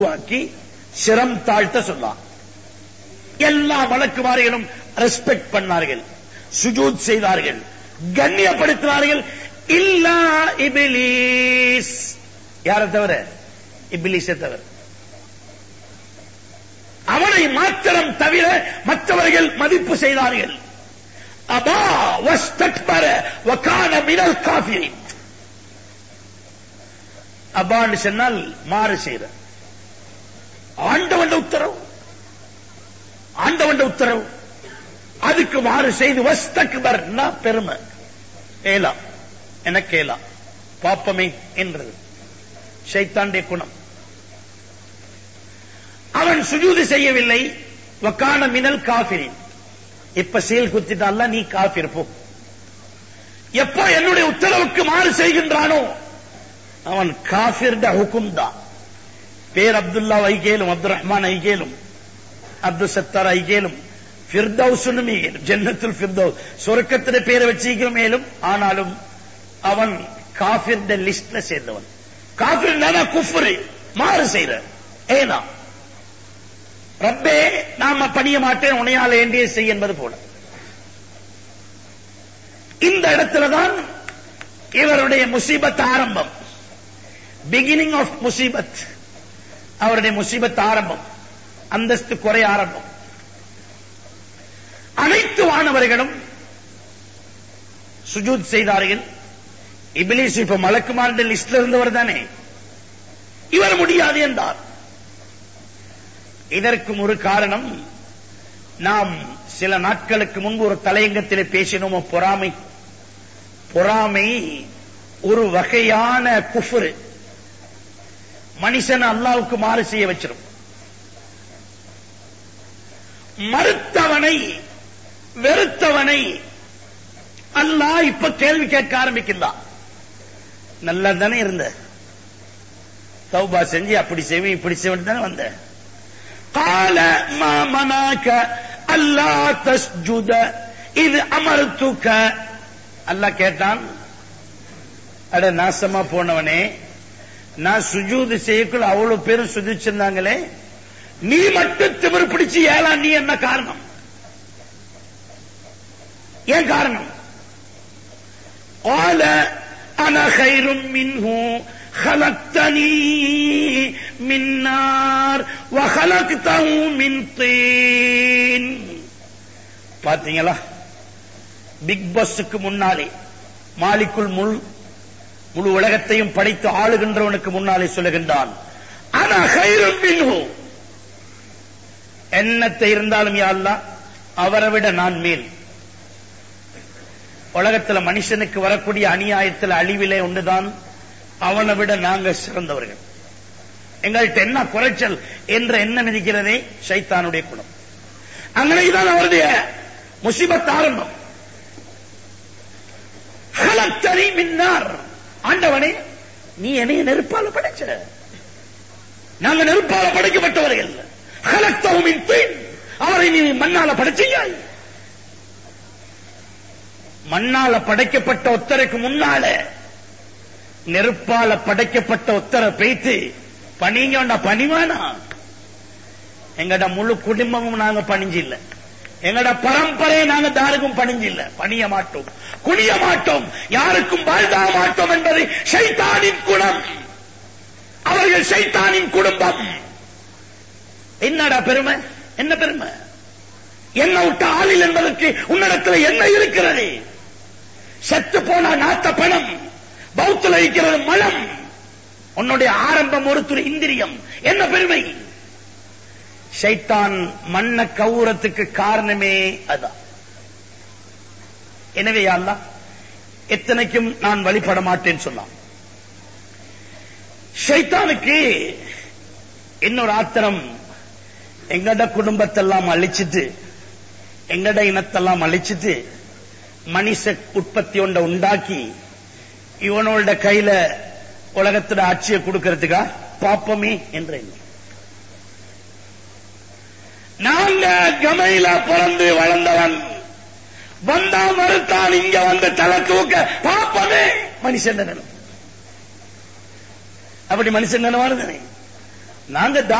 உருவாக்கி சிரம் தாழ்த்த சொன்னான் எல்லா வழக்குமாரிகளும் ரெஸ்பெக்ட் பண்ணார்கள் சுஜூத் செய்தார்கள் கண்ணியப்படுத்தினார்கள் இல்லா இபிலீஸ் யாரை தவிர இபிலீஸை தவிர அவனை மாத்திரம் தவிர மற்றவர்கள் மதிப்பு செய்தார்கள் அபா வஸ்தக்பர வகான மினல் காஃபிரின் அபான்னு சொன்னால் மாறு செய்யற ஆண்டவன் உத்தரவு ஆண்டவன் உத்தரவு அதுக்கு மாறு செய்து வஸ்தக்பர் பெருமை ஏலா எனக்கு ஏலா பாப்பமே என்றது ஷைத்தாண்டே குணம் அவன் சுஜூது செய்யவில்லை வக்கான மினல் காபிரின் இப்ப சீல் குத்திட்டான்ல நீ காபிர் போ எப்போ என்னுடைய உத்தரவுக்கு மாறு செய்கின்றானோ அவன் காபிர்ட ஹுக்கும் தான் பேர் அப்துல்லா ஐகேலும் அப்துல் ரஹ்மான் ஐகேலும் அப்துல் சத்தார் ஐகேலும் ஃபிர்தௌசுன்னு மீகேலும் ஜன்னத்துல் ஃபிர்தௌஸ் சொர்க்கத்திட பேரை வச்சிருக்கிறோம் மேலும் ஆனாலும் அவன் காபிர்ட லிஸ்ட்ல சேர்ந்தவன் காபிர் தானே குஃபுரு மாறு செய்யற ஏனா ரப்பே நாம பணிய மாட்டேன் உனையால் வேண்டிய செய் என்பது போல இந்த இடத்துலதான் இவருடைய முசீபத் ஆரம்பம் பிகினிங் ஆஃப் முசீபத் அவருடைய முசீபத் ஆரம்பம் அந்தஸ்து குறை ஆரம்பம் அனைத்து வானவர்களும் சுஜூத் செய்தார்கள் இபிலிஸ் இப்ப மலக்குமார்ந்த லிஸ்ட்ல இருந்தவர் தானே இவர் முடியாது என்றார் இதற்கும் ஒரு காரணம் நாம் சில நாட்களுக்கு முன்பு ஒரு தலையங்கத்திலே பேசினோமோ பொறாமை பொறாமை ஒரு வகையான குஃபுரு மனுஷன் அல்லாவுக்கு மாறு செய்ய வச்சிடும் மறுத்தவனை வெறுத்தவனை அல்லாஹ் இப்ப கேள்வி கேட்க ஆரம்பிக்கிறான் நல்லா தானே இருந்த தௌபா செஞ்சு அப்படி செய்வேன் இப்படி செய்வேன் தானே வந்த கால மா மனாக்க அல்லா தஸ்ஜுத இது அமர்த்துக்க அல்லாஹ் கேட்டான் அட நாசமா போனவனே நான் சுஜூது செய்யக்குள்ள அவ்வளவு பேரும் சுதிச்சிருந்தாங்களே நீ மட்டும் திமிர் பிடிச்சு ஏலா நீ என்ன காரணம் ஏன் காரணம் قال انا خير منه خلقتني من نار وخلقته من طين பாத்தீங்களா பிக் பாஸுக்கு முன்னாலே மாலிக்குள் முழு முழு உலகத்தையும் படைத்து ஆளுகின்றவனுக்கு முன்னாலே சொல்லுகின்றான் ஆனா ஹைரும் மின்ஹு என்னத்தை இருந்தாலும் யாழ்லா அவரை விட நான் மேல் உலகத்துல மனுஷனுக்கு வரக்கூடிய அநியாயத்தில் அழிவிலே ஒன்றுதான் அவனை விட நாங்க சிறந்தவர்கள் எங்கள்கிட்ட என்ன குறைச்சல் என்ற எண்ணம் இருக்கிறதே சைத்தானுடைய குணம் அங்கனைதான் அவருடைய முசிபத் ஆரம்பம் ஹலத்தனி மின்னார் ஆண்டவனே நீ என்னைய நெருப்பால படைச்ச நாங்க நெருப்பால படைக்கப்பட்டவர்கள் ஹலத்தவுமின் தீன் அவரை நீ மண்ணால படைச்சியாய் மண்ணால படைக்கப்பட்ட ஒத்தருக்கு முன்னால நெருப்பால படைக்கப்பட்ட ஒத்தரை பேய்த்து பணிங்க பணிவானா எங்கட முழு குடும்பமும் நாங்க பணிஞ்சு இல்ல எங்கட பரம்பரையை நாங்க தாருக்கும் பணிஞ்சு இல்ல பணிய மாட்டோம் குனிய மாட்டோம் யாருக்கும் வாழ்தா மாட்டோம் என்பது ஷைத்தானின் குணம் அவர்கள் ஷைத்தானின் குடும்பம் என்னடா பெருமை என்ன பெருமை என்ன விட்ட ஆளில் என்பதற்கு உன்னிடத்தில் என்ன இருக்கிறது செத்து போன நாத்த பணம் பௌத்துல இருக்கிறது மலம் உன்னுடைய ஆரம்பம் ஒரு துறை இந்திரியம் என்ன பெருமை சைத்தான் மண்ண கவுரத்துக்கு காரணமே அதான் எனவே அல்லா எத்தனைக்கும் நான் வழிபட மாட்டேன்னு சொன்னான் ஷைத்தானுக்கு இன்னொரு ஆத்திரம் எங்கட குடும்பத்தெல்லாம் அழிச்சிட்டு எங்கட இனத்தெல்லாம் அழிச்சிட்டு மனுஷ உற்பத்தி ஒன்றை உண்டாக்கி இவனோட கையில உலகத்தோட ஆட்சியை கொடுக்கறதுக்கா பாப்பமே என்ற எண்ணம் நாங்க கமையில பிறந்து வளர்ந்தவன் வந்தா மறுத்தான் இங்க வந்து தலை தூக்க பாப்பமே மனுஷன் நினைவு அப்படி மனுஷன் நினைவானதானே நாங்க